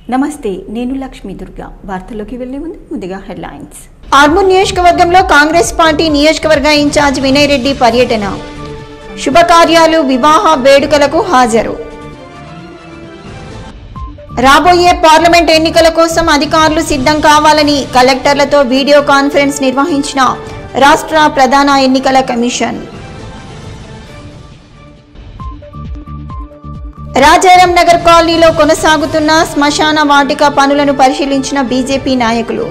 నమస్తే నేను లక్ష్మీ దుర్గా వార్తల్లోకి వెళ్లే ముందు ముందుగా హెడ్లైన్స్ ఆర్మూర్ నియోజకవర్గంలో కాంగ్రెస్ పార్టీ నియోజకవర్గ ఇన్ఛార్జ్ వినయ్ రెడ్డి పర్యటన శుభకార్యాలు వివాహ వేడుకలకు హాజరు రాబోయే పార్లమెంట్ ఎన్నికల కోసం అధికారులు సిద్ధం కావాలని కలెక్టర్లతో వీడియో కాన్ఫరెన్స్ నిర్వహించిన రాష్ట్ర ప్రధాన ఎన్నికల కమిషన్ రాజారాం నగర్ కాలనీలో కొనసాగుతున్న శ్మశాన వాటిక పనులను పరిశీలించిన బీజేపీ నాయకులు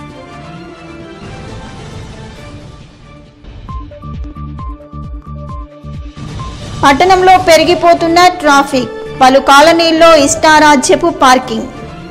పట్టణంలో పెరిగిపోతున్న ట్రాఫిక్ పలు కాలనీల్లో ఇష్టారాజ్యపు పార్కింగ్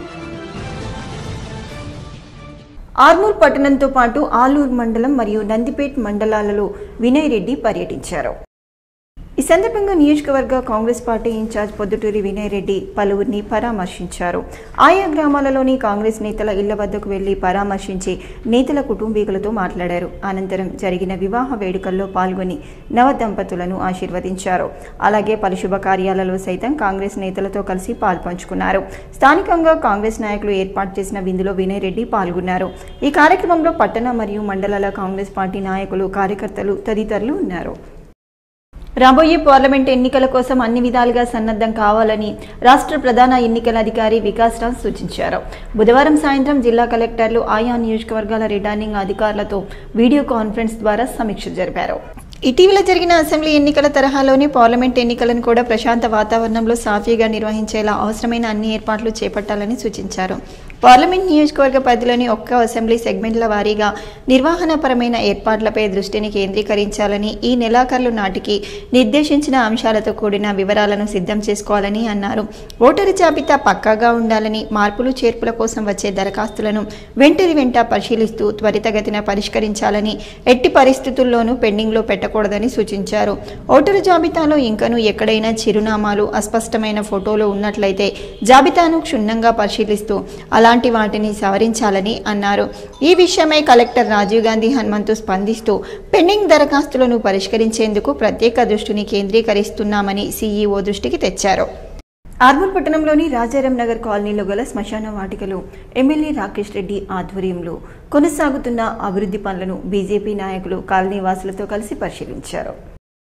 ఆర్మూర్ పట్టణంతో పాటు ఆలూరు మండలం మరియు నందిపేట్ మండలాలలో వినయ్ రెడ్డి పర్యటించారు ఈ సందర్భంగా నియోజకవర్గ కాంగ్రెస్ పార్టీ ఇన్ఛార్జ్ పొద్దుటూరి వినయ్ రెడ్డి పలువురిని పరామర్శించారు ఆయా గ్రామాలలోని కాంగ్రెస్ నేతల ఇళ్ల వద్దకు వెళ్లి పరామర్శించి నేతల కుటుంబీకులతో మాట్లాడారు అనంతరం జరిగిన వివాహ వేడుకల్లో పాల్గొని నవ దంపతులను ఆశీర్వదించారు అలాగే పలు శుభకార్యాలలో సైతం కాంగ్రెస్ నేతలతో కలిసి పాల్పంచుకున్నారు స్థానికంగా కాంగ్రెస్ నాయకులు ఏర్పాటు చేసిన విందులో వినయ్ రెడ్డి పాల్గొన్నారు ఈ కార్యక్రమంలో పట్టణ మరియు మండలాల కాంగ్రెస్ పార్టీ నాయకులు కార్యకర్తలు తదితరులు ఉన్నారు రాబోయే పార్లమెంట్ ఎన్నికల కోసం అన్ని విధాలుగా సన్నద్ధం కావాలని రాష్ట్ర ప్రధాన ఎన్నికల అధికారి వికాస్ రాజ్ సూచించారు బుధవారం సాయంత్రం జిల్లా కలెక్టర్లు ఆయా నియోజకవర్గాల రిటర్నింగ్ అధికారులతో వీడియో కాన్ఫరెన్స్ ద్వారా సమీక్ష జరిపారు ఇటీవల జరిగిన అసెంబ్లీ ఎన్నికల తరహాలోనే పార్లమెంట్ ఎన్నికలను కూడా ప్రశాంత వాతావరణంలో సాఫీగా నిర్వహించేలా అవసరమైన అన్ని ఏర్పాట్లు చేపట్టాలని సూచించారు పార్లమెంట్ నియోజకవర్గ పరిధిలోని ఒక్క అసెంబ్లీ సెగ్మెంట్ల వారీగా నిర్వహణపరమైన ఏర్పాట్లపై దృష్టిని కేంద్రీకరించాలని ఈ నెలాఖర్లు నాటికి నిర్దేశించిన అంశాలతో కూడిన వివరాలను సిద్ధం చేసుకోవాలని అన్నారు ఓటరు జాబితా పక్కాగా ఉండాలని మార్పులు చేర్పుల కోసం వచ్చే దరఖాస్తులను వెంటరి వెంట పరిశీలిస్తూ త్వరితగతిన పరిష్కరించాలని ఎట్టి పరిస్థితుల్లోనూ పెండింగ్లో పెట్టకూడదని సూచించారు ఓటరు జాబితాలో ఇంకనూ ఎక్కడైనా చిరునామాలు అస్పష్టమైన ఫోటోలు ఉన్నట్లయితే జాబితాను క్షుణ్ణంగా పరిశీలిస్తూ అలాంటి వాటిని సవరించాలని అన్నారు ఈ విషయమై కలెక్టర్ రాజీవ్ గాంధీ హనుమంతు స్పందిస్తూ పెండింగ్ దరఖాస్తులను పరిష్కరించేందుకు ప్రత్యేక దృష్టిని కేంద్రీకరిస్తున్నామని సీఈఓ దృష్టికి తెచ్చారు ఆర్మూర్ పట్టణంలోని రాజారాం నగర్ కాలనీలో గల శ్మశాన వాటికలో ఎమ్మెల్యే రాకేష్ రెడ్డి ఆధ్వర్యంలో కొనసాగుతున్న అభివృద్ధి పనులను బీజేపీ నాయకులు కాలనీ వాసులతో కలిసి పరిశీలించారు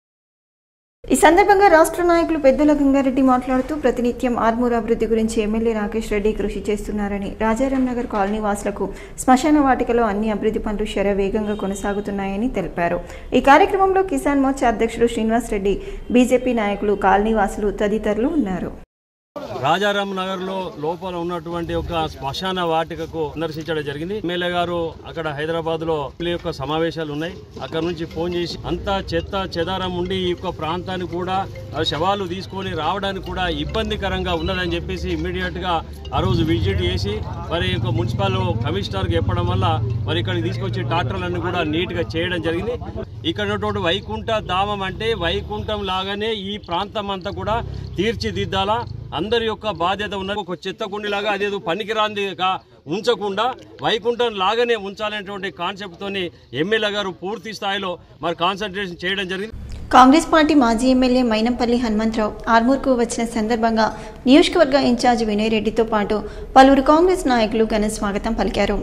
ఈ సందర్భంగా రాష్ట్ర నాయకులు పెద్దల గంగారెడ్డి మాట్లాడుతూ ప్రతినిత్యం ఆర్మూర్ అభివృద్ధి గురించి ఎమ్మెల్యే రాకేష్ రెడ్డి కృషి చేస్తున్నారని రాజారాం నగర్ కాలనీ వాసులకు శ్మశాన వాటికలో అన్ని అభివృద్ధి పనులు శరవేగంగా కొనసాగుతున్నాయని తెలిపారు ఈ కార్యక్రమంలో కిసాన్ మోర్చా అధ్యక్షుడు శ్రీనివాస్ రెడ్డి బీజేపీ నాయకులు కాలనీ వాసులు తదితరులు ఉన్నారు రాజారాం నగర్ లో లోపల ఉన్నటువంటి ఒక శ్మశాన వాటికకు సందర్శించడం జరిగింది ఎమ్మెల్యే గారు అక్కడ హైదరాబాద్ లో ఎమ్మెల్యే యొక్క సమావేశాలు ఉన్నాయి అక్కడ నుంచి ఫోన్ చేసి అంతా చెత్త చెదారం ఉండి ఈ యొక్క ప్రాంతాన్ని కూడా ఆ శవాలు తీసుకొని రావడానికి కూడా ఇబ్బందికరంగా ఉన్నదని చెప్పేసి ఇమ్మీడియట్ గా ఆ రోజు విజిట్ చేసి మరి యొక్క మున్సిపల్ కమిషనర్ కి చెప్పడం వల్ల మరి ఇక్కడికి తీసుకొచ్చి ట్రాక్టర్లన్నీ కూడా నీట్ గా చేయడం జరిగింది ఇక్కడ ఉన్నటువంటి వైకుంఠ ధామం అంటే వైకుంఠం లాగానే ఈ ప్రాంతం అంతా కూడా తీర్చిదిద్దాలా అందరి యొక్క బాధ్యత ఉన్నది ఒక చెత్త కుండిలాగా అదేదో పనికిరాందిగా ఉంచకుండా వైకుంఠం లాగానే ఉంచాలనేటువంటి కాన్సెప్ట్ తోని ఎమ్మెల్యే గారు పూర్తి స్థాయిలో మరి కాన్సన్ట్రేషన్ చేయడం జరిగింది కాంగ్రెస్ పార్టీ మాజీ ఎమ్మెల్యే మైనంపల్లి హనుమంతరావు ఆర్మూర్కు వచ్చిన సందర్భంగా నియోజకవర్గ ఇన్ఛార్జ్ వినయ్ రెడ్డితో పాటు పలువురు కాంగ్రెస్ నాయకులు ఘన స్వాగతం పలికారు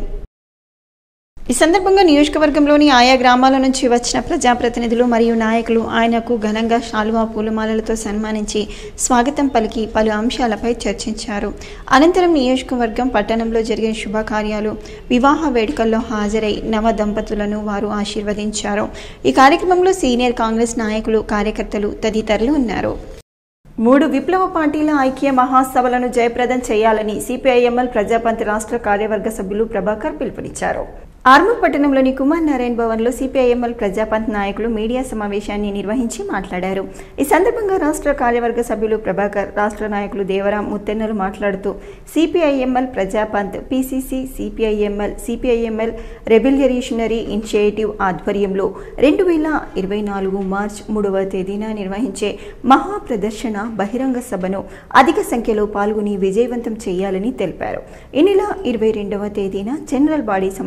ఈ సందర్భంగా నియోజకవర్గంలోని ఆయా గ్రామాల నుంచి వచ్చిన ప్రజాప్రతినిధులు మరియు నాయకులు ఆయనకు ఘనంగా శాలువా పూలమాలలతో సన్మానించి స్వాగతం పలికి పలు అంశాలపై చర్చించారు అనంతరం నియోజకవర్గం పట్టణంలో జరిగిన శుభకార్యాలు వివాహ వేడుకల్లో హాజరై నవ దంపతులను వారు ఆశీర్వదించారు ఈ కార్యక్రమంలో సీనియర్ కాంగ్రెస్ నాయకులు కార్యకర్తలు తదితరులు ఉన్నారు మూడు విప్లవ పార్టీల ఐక్య మహాసభలను జయప్రదం చేయాలని సిపిఐఎంఎల్ ప్రజాపంత్ రాష్ట్ర కార్యవర్గ సభ్యులు ప్రభాకర్ పిలుపునిచ్చారు ఆర్మూర్ పట్టణంలోని కుమార్ నారాయణ భవన్లో సిపిఐఎంఎల్ ప్రజాపంత్ నాయకులు మీడియా సమావేశాన్ని నిర్వహించి మాట్లాడారు ఈ సందర్భంగా రాష్ట్ర కార్యవర్గ సభ్యులు ప్రభాకర్ రాష్ట్ర నాయకులు దేవరాం ముత్తెన్నలు మాట్లాడుతూ సిపిఐఎంఎల్ ప్రజాపంత్ PCC CPIML CPIML revolutionary initiative ఆధ్వర్యంలో రెండు వేల ఇరవై నాలుగు మార్చ్ మూడవ తేదీన నిర్వహించే మహా ప్రదర్శన బహిరంగ సభను అధిక సంఖ్యలో పాల్గొని విజయవంతం చేయాలని తెలిపారు ఈ నెల ఇరవై రెండవ తేదీన జనరల్ బాడీ సమావేశానికి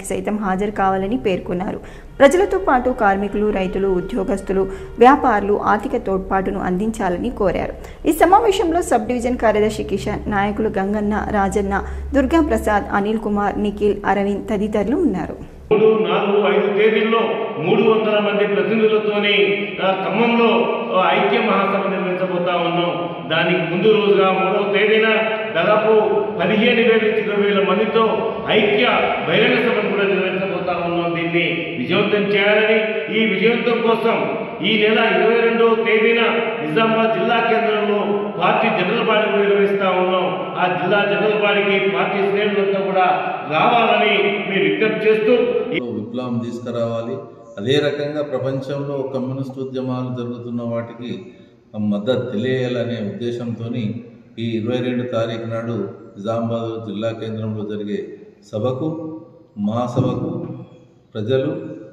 సమావేశానికి సైతం హాజరు కావాలని పేర్కొన్నారు ప్రజలతో పాటు కార్మికులు రైతులు ఉద్యోగస్తులు వ్యాపారులు ఆర్థిక తోడ్పాటును అందించాలని కోరారు ఈ సమావేశంలో సబ్ డివిజన్ కార్యదర్శి కిషన్ నాయకులు గంగన్న రాజన్న దుర్గా ప్రసాద్ అనిల్ కుమార్ నిఖిల్ అరవింద్ తదితరులు ఉన్నారు మూడు నాలుగు ఐదు తేదీల్లో మూడు వందల మంది ప్రతినిధులతోని ఆ, ఖమ్మంలో ఆ, ఐక్య మహాసభ నిర్వహించబోతా ఉన్నాం దానికి ముందు రోజుగా మూడవ తేదీన దాదాపు పదిహేను వేల నుంచి ఇరవై వేల మందితో ఐక్య బహిరంగ సభను కూడా నిర్వహించబోతా ఉన్నాం దీన్ని విజయవంతం చేయాలని ఈ విజయవంతం కోసం ఈ నెల ఇరవై రెండవ తేదీన నిజామాబాద్ జిల్లా కేంద్రంలో పార్టీ జనరల్ బాడీ కూడా నిర్వహిస్తా ఉన్నాం ఆ జిల్లా జనరల్ బాడీకి పార్టీ శ్రేణులంతా కూడా రావాలని మేము విజ్ఞప్తి చేస్తూ లో విప్లవం తీసుకురావాలి అదే రకంగా ప్రపంచంలో కమ్యూనిస్ట్ ఉద్యమాలు జరుగుతున్న వాటికి మద్దతు తెలియాలనే ఉద్దేశంతో ఈ ఇరవై రెండు తారీఖు నాడు నిజామాబాద్ జిల్లా కేంద్రంలో జరిగే సభకు మహాసభకు ప్రజలు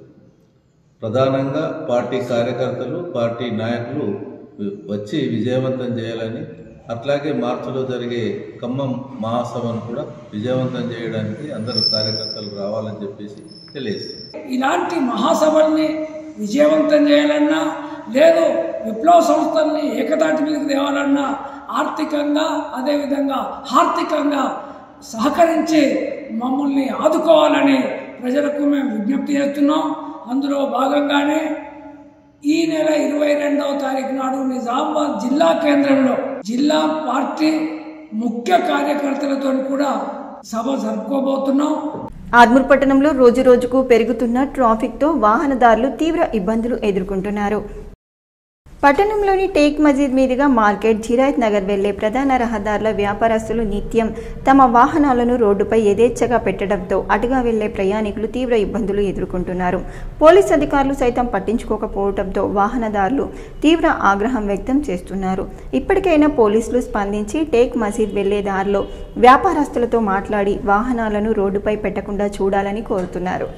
ప్రధానంగా పార్టీ కార్యకర్తలు పార్టీ నాయకులు వచ్చి విజయవంతం చేయాలని అట్లాగే మార్చిలో జరిగే ఖమ్మం మహాసభను కూడా విజయవంతం చేయడానికి అందరూ కార్యకర్తలు రావాలని చెప్పేసి తెలియజేస్తుంది ఇలాంటి మహాసభల్ని విజయవంతం చేయాలన్నా లేదు విప్లవ సంస్థల్ని ఏకతాటి మీదకి తేవాలన్నా ఆర్థికంగా అదేవిధంగా ఆర్థికంగా సహకరించి మమ్మల్ని ఆదుకోవాలని ప్రజలకు మేము విజ్ఞప్తి చేస్తున్నాం అందులో భాగంగానే ఈ నెల ఇరవై రెండవ తారీఖు నాడు నిజామాబాద్ జిల్లా కేంద్రంలో జిల్లా పార్టీ ముఖ్య కార్యకర్తలతో కూడా సభ జరుపుకోబోతున్నాం ఆర్మూర్ పట్టణంలో రోజు రోజుకు పెరుగుతున్న ట్రాఫిక్తో వాహనదారులు తీవ్ర ఇబ్బందులు ఎదుర్కొంటున్నారు పట్టణంలోని టేక్ మజీద్ మీదుగా మార్కెట్ జిరాయత్ నగర్ వెళ్లే ప్రధాన రహదారుల వ్యాపారస్తులు నిత్యం తమ వాహనాలను రోడ్డుపై యథేచ్ఛగా పెట్టడంతో అటుగా వెళ్లే ప్రయాణికులు తీవ్ర ఇబ్బందులు ఎదుర్కొంటున్నారు పోలీస్ అధికారులు సైతం పట్టించుకోకపోవడంతో వాహనదారులు తీవ్ర ఆగ్రహం వ్యక్తం చేస్తున్నారు ఇప్పటికైనా పోలీసులు స్పందించి టేక్ మసీద్ వెళ్లే దారిలో వ్యాపారస్తులతో మాట్లాడి వాహనాలను రోడ్డుపై పెట్టకుండా చూడాలని కోరుతున్నారు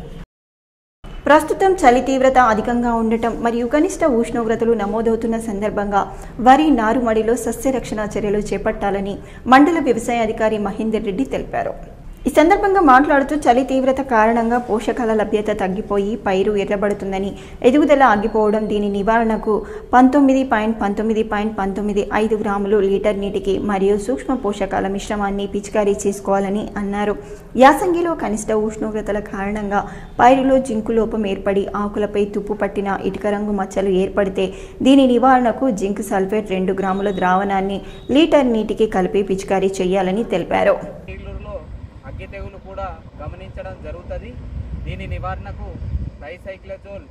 ప్రస్తుతం చలి తీవ్రత అధికంగా ఉండటం మరియు కనిష్ట ఉష్ణోగ్రతలు నమోదవుతున్న సందర్భంగా వరి నారుమడిలో సస్యరక్షణ చర్యలు చేపట్టాలని మండల వ్యవసాయ అధికారి మహేందర్ రెడ్డి తెలిపారు ఈ సందర్భంగా మాట్లాడుతూ చలి తీవ్రత కారణంగా పోషకాల లభ్యత తగ్గిపోయి పైరు ఎర్రబడుతుందని ఎదుగుదల ఆగిపోవడం దీని నివారణకు పంతొమ్మిది పాయింట్ పంతొమ్మిది పాయింట్ పంతొమ్మిది ఐదు గ్రాములు లీటర్ నీటికి మరియు సూక్ష్మ పోషకాల మిశ్రమాన్ని పిచికారీ చేసుకోవాలని అన్నారు యాసంగిలో కనిష్ట ఉష్ణోగ్రతల కారణంగా పైరులో జింకు లోపం ఏర్పడి ఆకులపై తుప్పు పట్టిన ఇటుక రంగు మచ్చలు ఏర్పడితే దీని నివారణకు జింక్ సల్ఫేట్ రెండు గ్రాముల ద్రావణాన్ని లీటర్ నీటికి కలిపి పిచికారీ చేయాలని తెలిపారు ఏలూరులో అగ్గి తెగులు కూడా గమనించడం జరుగుతుంది దీని నివారణకు tricyclazole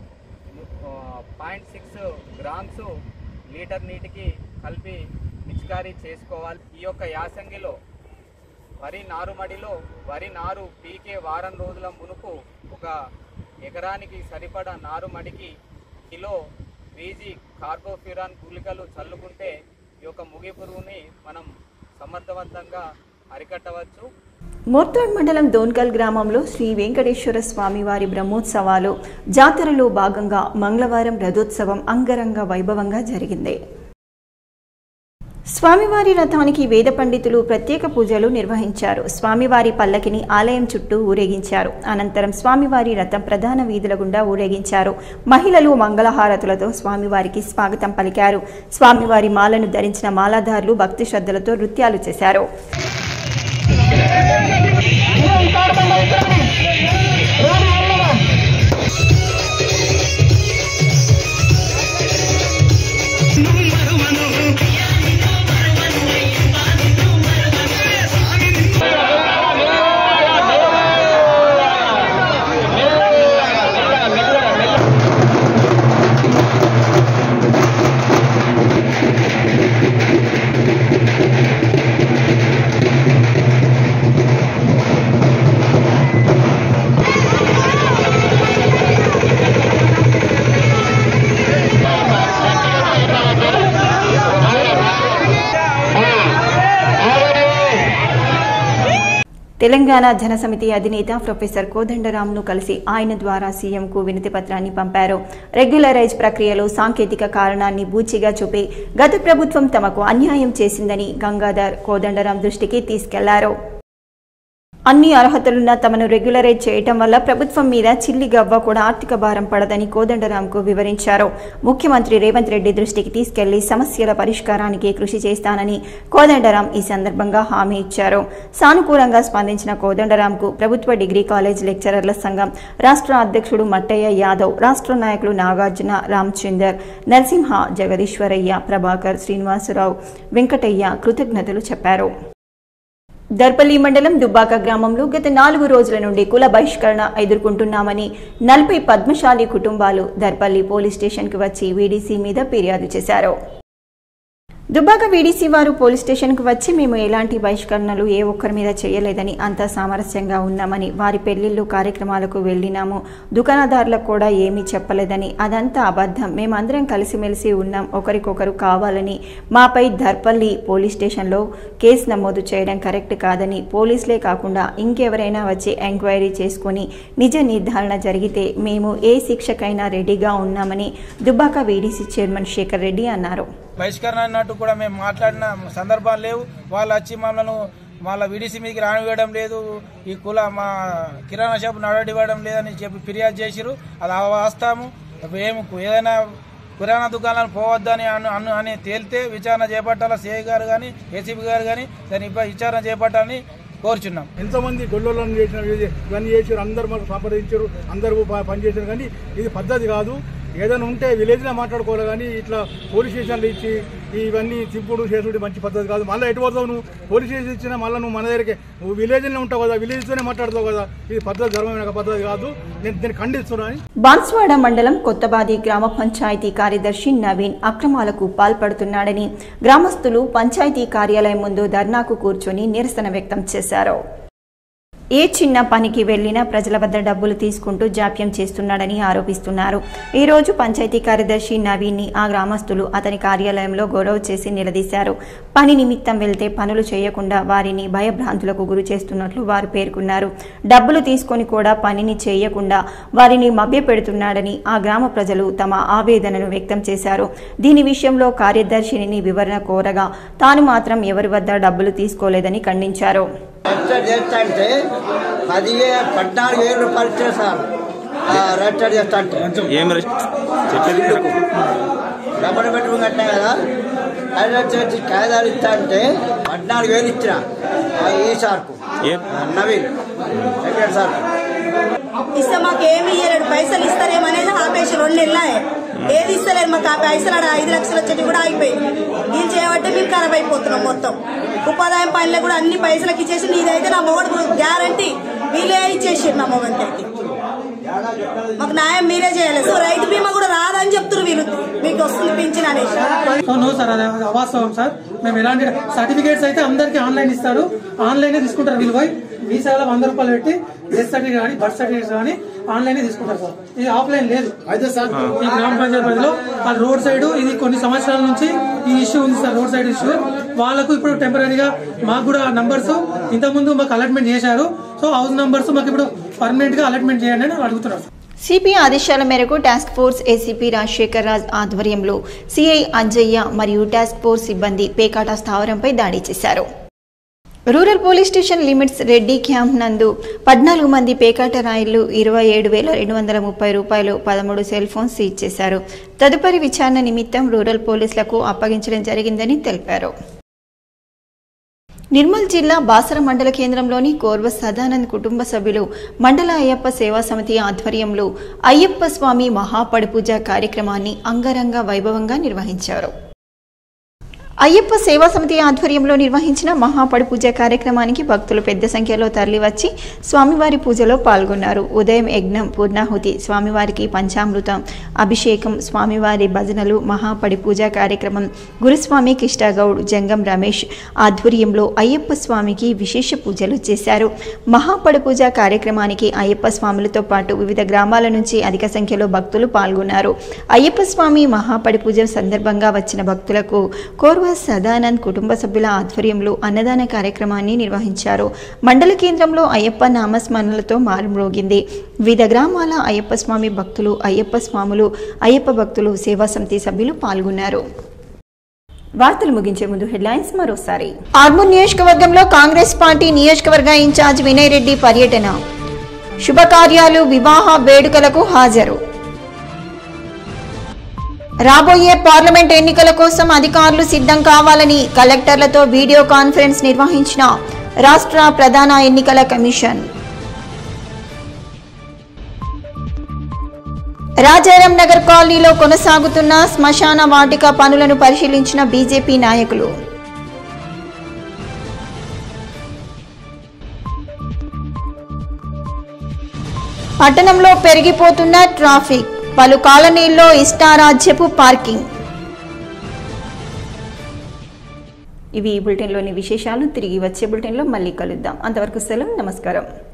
point six grams litre నీటికి కలిపి పిచికారీ చేసుకోవాలి ఈ యొక్క యాసంగిలో వరి నారుమడిలో వరి నారు పీకే వారం రోజుల మునుపు ఒక ఎకరానికి సరిపడా నారుమడికి కిలో బీజీ కార్బోఫ్యూరాన్ గుళికలు చల్లుకుంటే ఈ యొక్క ముగి పురుగుని మనం సమర్థవంతంగా అరికట్టవచ్చు మోర్తాడ్ మండలం దోన్కల్ గ్రామంలో శ్రీ వెంకటేశ్వర స్వామి వారి బ్రహ్మోత్సవాలు జాతరలో భాగంగా మంగళవారం రథోత్సవం అంగరంగ వైభవంగా జరిగింది స్వామివారి రథానికి వేద పండితులు ప్రత్యేక పూజలు నిర్వహించారు స్వామివారి పల్లకిని ఆలయం చుట్టూ ఊరేగించారు అనంతరం స్వామివారి రథం ప్రధాన వీధుల గుండా ఊరేగించారు మహిళలు మంగళహారతులతో స్వామివారికి స్వాగతం పలికారు స్వామివారి మాలను ధరించిన మాలాధారులు భక్తి శ్రద్ధలతో నృత్యాలు చేశారు తెలంగాణ జనసమితి అధినేత ప్రొఫెసర్ కోదండరాంను కలిసి ఆయన ద్వారా సీఎంకు వినతి పత్రాన్ని పంపారు రెగ్యులరైజ్ ప్రక్రియలో సాంకేతిక కారణాన్ని బూచిగా చూపి గత ప్రభుత్వం తమకు అన్యాయం చేసిందని గంగాధర్ కోదండరాం దృష్టికి తీసుకెళ్లారు అన్ని అర్హతలున్న తమను రెగ్యులరైజ్ చేయటం వల్ల ప్రభుత్వం మీద చిల్లి గవ్వ కూడా ఆర్థిక భారం పడదని కోదండరాంకు వివరించారు ముఖ్యమంత్రి రేవంత్ రెడ్డి దృష్టికి తీసుకెళ్లి సమస్యల పరిష్కారానికి కృషి చేస్తానని కోదండరాం ఈ సందర్భంగా హామీ ఇచ్చారు సానుకూలంగా స్పందించిన కోదండరాంకు ప్రభుత్వ డిగ్రీ కాలేజ్ లెక్చరర్ల సంఘం రాష్ట్ర అధ్యక్షుడు మట్టయ్య యాదవ్ రాష్ట్ర నాయకులు నాగార్జున రామచందర్ నరసింహ జగదీశ్వరయ్య ప్రభాకర్ శ్రీనివాసరావు వెంకటయ్య కృతజ్ఞతలు చెప్పారు దర్పల్లి మండలం దుబ్బాక గ్రామంలో గత నాలుగు రోజుల నుండి కుల బహిష్కరణ ఎదుర్కొంటున్నామని నలభై పద్మశాలి కుటుంబాలు దర్పల్లి పోలీస్ స్టేషన్కు వచ్చి వీడీసీ మీద ఫిర్యాదు చేశారు దుబ్బాక వీడీసీ వారు పోలీస్ స్టేషన్కు వచ్చి మేము ఎలాంటి బహిష్కరణలు ఏ ఒక్కరి మీద చేయలేదని అంతా సామరస్యంగా ఉన్నామని వారి పెళ్లిళ్ళు కార్యక్రమాలకు వెళ్ళినాము దుకాణదారులకు కూడా ఏమీ చెప్పలేదని అదంతా అబద్ధం మేమందరం కలిసిమెలిసి ఉన్నాం ఒకరికొకరు కావాలని మాపై దర్పల్లి పోలీస్ స్టేషన్లో కేసు నమోదు చేయడం కరెక్ట్ కాదని పోలీసులే కాకుండా ఇంకెవరైనా వచ్చి ఎంక్వైరీ చేసుకుని నిజ నిర్ధారణ జరిగితే మేము ఏ శిక్షకైనా రెడీగా ఉన్నామని దుబ్బాక వీడీసీ చైర్మన్ శేఖర్ రెడ్డి అన్నారు బహిష్కరణ అన్నట్టు కూడా మేము మాట్లాడిన సందర్భాలు లేవు వాళ్ళు వచ్చి మమ్మల్ని వాళ్ళ విడిసి మీదకి రానివ్వడం లేదు ఈ కుల మా కిరాణా షాప్ నడవడివ్వడం లేదని చెప్పి ఫిర్యాదు చేసిరు అది వాస్తాము మేము ఏదైనా కిరాణా దుకాణాలు పోవద్దని అను అను అని తేలితే విచారణ చేపట్టాలా సిఐ గారు కానీ ఏసీబీ గారు కానీ దాని ఇప్ప- విచారణ చేపట్టాలని కోరుచున్నాం ఎంతోమంది గొల్లోళ్ళని చేసినారు ఇది- ఇవన్నీ చేసారు అందరు మాకు సంప్రదించారు అందరూ ప- పనిచేశారు కానీ ఇది పద్ధతి కాదు ఏదైనా ఉంటే విలేజ్లో మాట్లాడుకోవాలి కానీ ఇట్లా పోలీస్ స్టేషన్లు ఇచ్చి ఇవన్నీ తిప్పుడు చేసుకుంటే మంచి పద్ధతి కాదు మళ్ళీ ఎటు పోతావు నువ్వు పోలీస్ స్టేషన్ ఇచ్చినా మళ్ళీ నువ్వు మన దగ్గరికి నువ్వు విలేజ్లో ఉంటావు కదా విలేజ్తోనే మాట్లాడతావు కదా ఇది పద్ధతి ధర్మమైన పద్ధతి కాదు నేను దీన్ని ఖండిస్తున్నాను బాన్స్వాడ మండలం కొత్తబాది గ్రామ పంచాయతీ కార్యదర్శి నవీన్ అక్రమాలకు పాల్పడుతున్నాడని గ్రామస్తులు పంచాయతీ కార్యాలయం ముందు ధర్నాకు కూర్చొని నిరసన వ్యక్తం చేశారు ఏ చిన్న పనికి వెళ్లినా ప్రజల వద్ద డబ్బులు తీసుకుంటూ జాప్యం చేస్తున్నాడని ఆరోపిస్తున్నారు ఈ రోజు పంచాయతీ కార్యదర్శి నవీన్ని ఆ గ్రామస్తులు అతని కార్యాలయంలో గొడవ చేసి నిలదీశారు పని నిమిత్తం వెళ్తే పనులు చేయకుండా వారిని భయభ్రాంతులకు గురి చేస్తున్నట్లు వారు పేర్కొన్నారు డబ్బులు తీసుకొని కూడా పనిని చేయకుండా వారిని మభ్యపెడుతున్నాడని ఆ గ్రామ ప్రజలు తమ ఆవేదనను వ్యక్తం చేశారు దీని విషయంలో కార్యదర్శిని వివరణ కోరగా తాను మాత్రం ఎవరి వద్ద డబ్బులు తీసుకోలేదని ఖండించారు రిజిస్టర్ చేస్తా అంటే పదివే పద్నాలుగు వేల రూపాయలు ఇచ్చిన సార్ ఆ, రిజిస్టర్ చేస్తా అంటే ఏం చెప్పేది కరెక్ట్. డబ్బులు పెట్టుకుని కట్టినా కదా రిజిస్టర్ చేసి కాగితాలు ఇస్తా అంటే పద్నాలుగు వేలు ఇచ్చిన ఆ, ఈ సార్కు ఏం ఆ, నవీన్ వెంకట సార్ ఇస్తే మాకు ఏమి ఇయ్యలేడు పైసలు ఇస్తారేమనేది ఆపేసి రెండు నెలలే ఏది ఇస్తలేదు మాకు ఆ పైసలు ఆడ ఐదు లక్షలు వచ్చేటి కూడా ఆగిపోయింది వీళ్ళు చేయబట్టే మేము ఖరాబ్ అయిపోతున్నాం మొత్తం ఉపాధాయం పనులు కూడా అన్ని పైసలకి ఇచ్చేసి నీదైతే నా మొగడు గ్యారంటీ వీళ్ళే ఇచ్చేసారు నా మొగడికి అయితే మాకు న్యాయం మీరే చేయాలి సో రైతు బీమా కూడా రాదని చెప్తున్నారు వీళ్ళు మీకు వస్తుంది పింఛన్ అనేసి సో నో సార్ అది అవాస్తవం సార్ మేము ఎలాంటి సర్టిఫికేట్స్ అయితే అందరికి ఆన్లైన్ ఇస్తారు ఆన్లైన్ తీసుకుంటారు వీళ్ళు పోయి వీసాలో వంద రూపాయలు పెట్టి డెత్ సర్టిఫికేట్ కానీ బర్త్ సర్టిఫికేట్ కానీ ఆన్లైన్ తీసుకుంటారు సార్ ఇది ఆఫ్లైన్ లేదు అయితే సార్ ఈ గ్రామ పంచాయతీ పరిధిలో ఆ రోడ్ సైడ్ ఇది కొన్ని సంవత్సరాల నుంచి ఈ ఇష్యూ ఉంది సార్ రోడ్ సైడ్ ఇష్యూ వాళ్ళకు ఇప్పుడు టెంపరీగా మాకు కూడా నంబర్స్ ఇంతకుముందు మాకు అలాట్మెంట్ చేశారు సో హౌస్ నంబర్స్ మాకు ఇప్పుడు పర్మనెంట్ గా అలాట్మెంట్ చేయండి అని అడుగుతున్నారు సిపి ఆదేశాల మేరకు task force ACP Rajasekhar Raj ఆధ్వర్యంలో సిఐ అంజయ్య మరియు టాస్క్ ఫోర్స్ సిబ్బంది పేకాట స్థావరంపై దాడి చేశారు rural police station limits Reddy camp నందు పద్నాలుగు మంది పేకాట రాయిళ్లు ఇరవై ఏడు వేల రెండు వందల ముప్పై రూపాయలు పదమూడు సెల్ ఫోన్స్ సీజ్ చేశారు తదుపరి విచారణ నిమిత్తం రూరల్ పోలీసులకు అప్పగించడం జరిగిందని తెలిపారు నిర్మల్ జిల్లా బాసర మండల కేంద్రంలోని కోర్వ సదానంద్ కుటుంబ సభ్యులు మండల అయ్యప్ప సేవా సమితి ఆధ్వర్యంలో అయ్యప్ప స్వామి మహాపడిపూజ కార్యక్రమాన్ని అంగరంగ వైభవంగా నిర్వహించారు అయ్యప్ప సేవా సమితి ఆధ్వర్యంలో నిర్వహించిన మహాపడి పూజ కార్యక్రమానికి భక్తులు పెద్ద సంఖ్యలో తరలివచ్చి స్వామివారి పూజలో పాల్గొన్నారు ఉదయం యజ్ఞం పూర్ణాహుతి స్వామివారికి పంచామృతం అభిషేకం స్వామివారి భజనలు మహాపడి పూజ కార్యక్రమం గురుస్వామి కిష్టాగౌడ్ జంగం రమేష్ ఆధ్వర్యంలో అయ్యప్ప స్వామికి విశేష పూజలు చేశారు మహాపడి పూజ కార్యక్రమానికి అయ్యప్ప స్వాములతో పాటు వివిధ గ్రామాల నుంచి అధిక సంఖ్యలో భక్తులు పాల్గొన్నారు అయ్యప్ప స్వామి మహాపడి పూజ సందర్భంగా వచ్చిన భక్తులకు కోర్వ సదానంద్ కుటుంబ సభ్యుల ఆధ్వర్యంలో అన్నదాన కార్యక్రమాన్ని నిర్వహించారు మండల కేంద్రంలో అయ్యప్ప నామస్మరణలతో మారుమ్రోగింది వివిధ గ్రామాల అయ్యప్ప స్వామి భక్తులు అయ్యప్ప స్వాములు అయ్యప్ప భక్తులు సేవా సమితి సభ్యులు పాల్గొన్నారు వార్తలు ముగించే ముందు హెడ్లైన్స్ మరోసారి ఆర్మూర్ నియోజకవర్గంలో కాంగ్రెస్ పార్టీ నియోజకవర్గ ఇన్ఛార్జ్ వినయ్ రెడ్డి పర్యటన శుభకార్యాలు వివాహ వేడుకలకు హాజరు రాబోయే పార్లమెంట్ ఎన్నికల కోసం అధికారులు సిద్ధం కావాలని కలెక్టర్లతో వీడియో కాన్ఫరెన్స్ నిర్వహించిన రాష్ట్ర ప్రధాన ఎన్నికల కమిషన్ రాజారాం నగర్ కాలనీలో కొనసాగుతున్న శ్మశాన వాటిక పనులను పరిశీలించిన బీజేపీ నాయకులు పట్టణంలో పెరిగిపోతున్న ట్రాఫిక్ పలు కాలనీల్లో ఇష్టారాజ్యపు పార్కింగ్ ఇవి ఈ బులెటిన్లోని విశేషాలు తిరిగి వచ్చే బులెటిన్లో మళ్ళీ కలుద్దాం అంతవరకు సెలవు నమస్కారం